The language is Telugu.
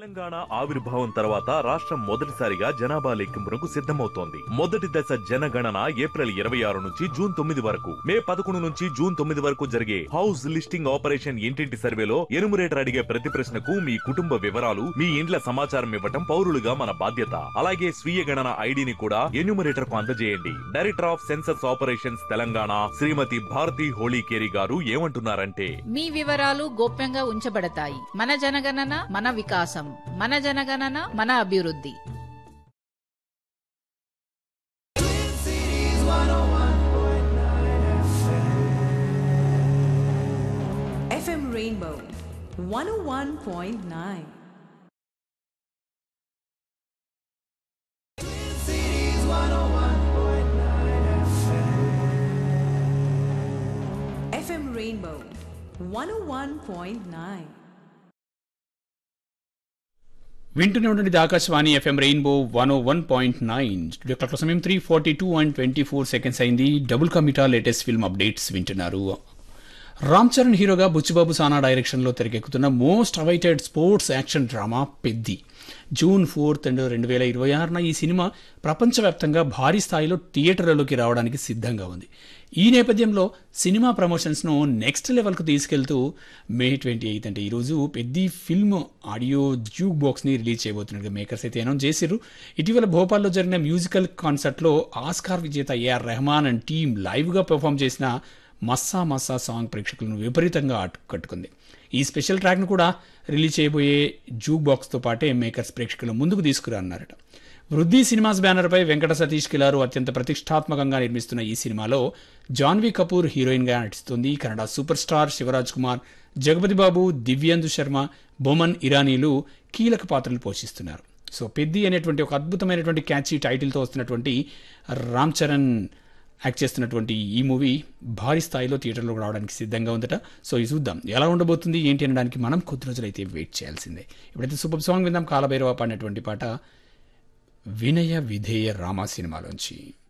తెలంగాణ ఆవిర్భావం తర్వాత రాష్ట్రం మొదటిసారిగా జనాభా లెక్కింపునకు సిద్ధమవుతోంది మొదటి దశ జనగణన ఏప్రిల్ ఇరవై ఆరు నుంచి జూన్ తొమ్మిది వరకు మే పదకొండు నుంచి జూన్ తొమ్మిది వరకు జరిగే హౌస్ లిస్టింగ్ ఆపరేషన్ ఇంటింటి సర్వేలో ఎనుమరేటర్ అడిగే ప్రతి ప్రశ్నకు మీ కుటుంబ వివరాలు మీ ఇండ్ల సమాచారం ఇవ్వటం పౌరులుగా మన బాధ్యత అలాగే స్వీయ గణన ఐడిని కూడా ఎన్యూమరేటర్ కు అందజేయండి director of census operations Telangana Shrimati Bharathi Holikeri గారు ఏమంటున్నారంటే మీ వివరాలు గోప్యంగా ఉంచబడతాయి మన జనగణన మన వికాసం మన జనగణన మన అభివృద్ధి FM Rainbow 101.9. FM Rainbow 101.9. వింటూనే ఉండండి ఇది Akashvani FM rainbow one o one point nine studio clock సమయం three forty two and twenty four seconds అయింది డబుల్ కమిటా లేటెస్ట్ ఫిల్మ్ అప్డేట్స్ వింటున్నారు రామ్ చరణ్ హీరోగా బుచ్చిబాబు సానా డైరెక్షన్లో తెరకెక్కుతున్న most awaited sports action drama Peddi June fourth and రెండు వేల ఇరవై ఆరున ఈ సినిమా ప్రపంచవ్యాప్తంగా భారీ స్థాయిలో థియేటర్లలోకి రావడానికి సిద్ధంగా ఉంది ఈ నేపథ్యంలో సినిమా ప్రమోషన్స్ను నెక్స్ట్ లెవెల్కు తీసుకెళ్తూ మే ట్వంటీ ఎయిత్ అంటే ఈరోజు పెద్ద ఫిల్మ్ ఆడియో జ్యూక్ బాక్స్ని రిలీజ్ చేయబోతున్నారు మేకర్స్ అయితే అనౌన్స్ చేసిర్రు ఇటీవల భోపాల్లో జరిగిన మ్యూజికల్ కాన్సర్ట్లో ఆస్కార్ విజేత ఏఆర్ రెహమాన్ అండ్ టీమ్ లైవ్గా పెర్ఫామ్ చేసిన మస్సా మస్సా సాంగ్ ప్రేక్షకులను విపరీతంగా ఆకట్టుకుంది ఈ స్పెషల్ ట్రాక్ను కూడా రిలీజ్ చేయబోయే జూక్ బాక్స్తో పాటే మేకర్స్ ప్రేక్షకుల ముందుకు తీసుకురాన్నారట వృద్ధి సినిమాస్ బ్యానర్పై వెంకట సతీష్ కిలారు అత్యంత ప్రతిష్టాత్మకంగా నిర్మిస్తున్న ఈ సినిమాలో జాన్వీ కపూర్ హీరోయిన్గా నటిస్తుంది కన్నడ సూపర్ స్టార్ శివరాజ్ కుమార్ జగపతి బాబు దివ్యాందు శర్మ బొమన్ ఇరానీలు కీలక పాత్రలు పోషిస్తున్నారు సో పెద్ది అనేటువంటి ఒక అద్భుతమైనటువంటి క్యాచీ టైటిల్తో వస్తున్నటువంటి రామ్ చరణ్ యాక్ట్ చేస్తున్నటువంటి ఈ మూవీ భారీ స్థాయిలో థియేటర్లోకి రావడానికి సిద్ధంగా ఉందట సో ఇది చూద్దాం ఎలా ఉండబోతుంది ఏంటి అనడానికి మనం కొద్ది రోజులైతే వెయిట్ చేయాల్సిందే ఇప్పుడైతే సూపర్ సాంగ్ విందాం కాలభైరవ పాడినటువంటి పాట వినయ విధేయ రామ సినిమాలోంచి